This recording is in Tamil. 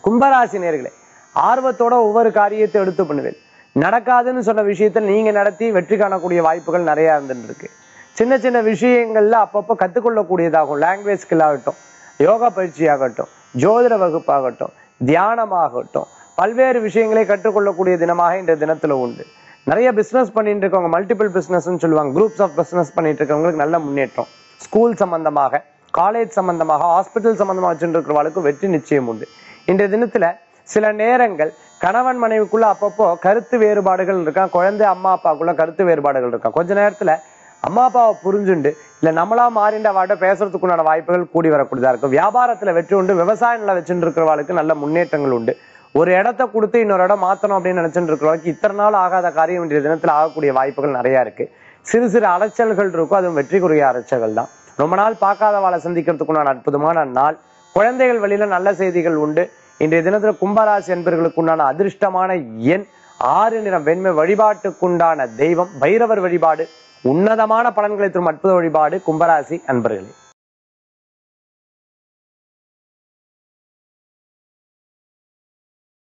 கும்பராசி நேர்களே ஆர்வத்தோட ஒவ்வொரு காரியத்தை எடுத்து பண்ணுவேன் நடக்காதுன்னு சொன்ன விஷயத்தில் நீங்க நடத்தி வெற்றி காணக்கூடிய வாய்ப்புகள் நிறைய இருந்துட்டு இருக்கு சின்ன சின்ன விஷயங்கள்ல அப்பப்போ கத்துக்கொள்ளக்கூடியதாகும் லாங்குவேஜ் ஸ்கில் ஆகட்டும் யோகா பயிற்சி ஆகட்டும் ஜோதிட வகுப்பாகட்டும் தியானமாகட்டும் பல்வேறு விஷயங்களை கற்றுக்கொள்ளக்கூடிய தினமாக இந்த தினத்துல உண்டு நிறைய பிசினஸ் பண்ணிட்டு இருக்கவங்க மல்டிபிள் பிசினஸ்னு சொல்லுவாங்க குரூப்ஸ் ஆஃப் பிசினஸ் பண்ணிட்டு இருக்கவங்களுக்கு நல்ல முன்னேற்றம் ஸ்கூல் சம்பந்தமாக காலேஜ் சம்பந்தமாக ஹாஸ்பிட்டல் சம்பந்தமாக வச்சுட்டு இருக்கிறவங்களுக்கு வெற்றி நிச்சயம் உண்டு இன்றைய தினத்துல சில நேரங்கள் கணவன் மனைவிக்குள்ள அப்பப்போ கருத்து வேறுபாடுகள் இருக்கா குழந்தை அம்மா அப்பாக்குள்ள கருத்து வேறுபாடுகள் இருக்கா கொஞ்ச நேரத்துல அம்மா அப்பாவை புரிஞ்சுண்டு இல்ல நம்மளா மாறிண்ட வாட்ட பேசுறதுக்குண்டான வாய்ப்புகள் கூடி வரக்கூடியதா இருக்கும் வியாபாரத்துல வெற்றி உண்டு விவசாய நிலம் வச்சுட்டு இருக்கிறவங்களுக்கு நல்ல முன்னேற்றங்கள் உண்டு ஒரு இடத்த கொடுத்து இன்னொரு இடம் மாத்தணும் அப்படின்னு நினைச்சிட்டு இருக்கிறவங்களுக்கு இத்தனை நாள் ஆகாத காரியம் இன்றைய தினத்துல ஆகக்கூடிய வாய்ப்புகள் நிறைய இருக்கு சிறு சிறு அலைச்சல்கள் இருக்கும் அதுவும் வெற்றிக்குரிய அலைச்சல்கள் தான் ரொம்ப நாள் பார்க்காதவாளை சந்திக்கிறதுக்குண்டான அற்புதமான நாள் குழந்தைகள் வழியில நல்ல செய்திகள் உண்டு இன்றைய தினத்துல கும்பராசி என்பர்களுக்கு உண்டான அதிர்ஷ்டமான எண் ஆறு நிறம் வெண்மை வழிபாட்டுக்குண்டான தெய்வம் பைரவர் வழிபாடு உன்னதமான பலன்களை தரும் அற்புத வழிபாடு கும்பராசி அன்பர்களே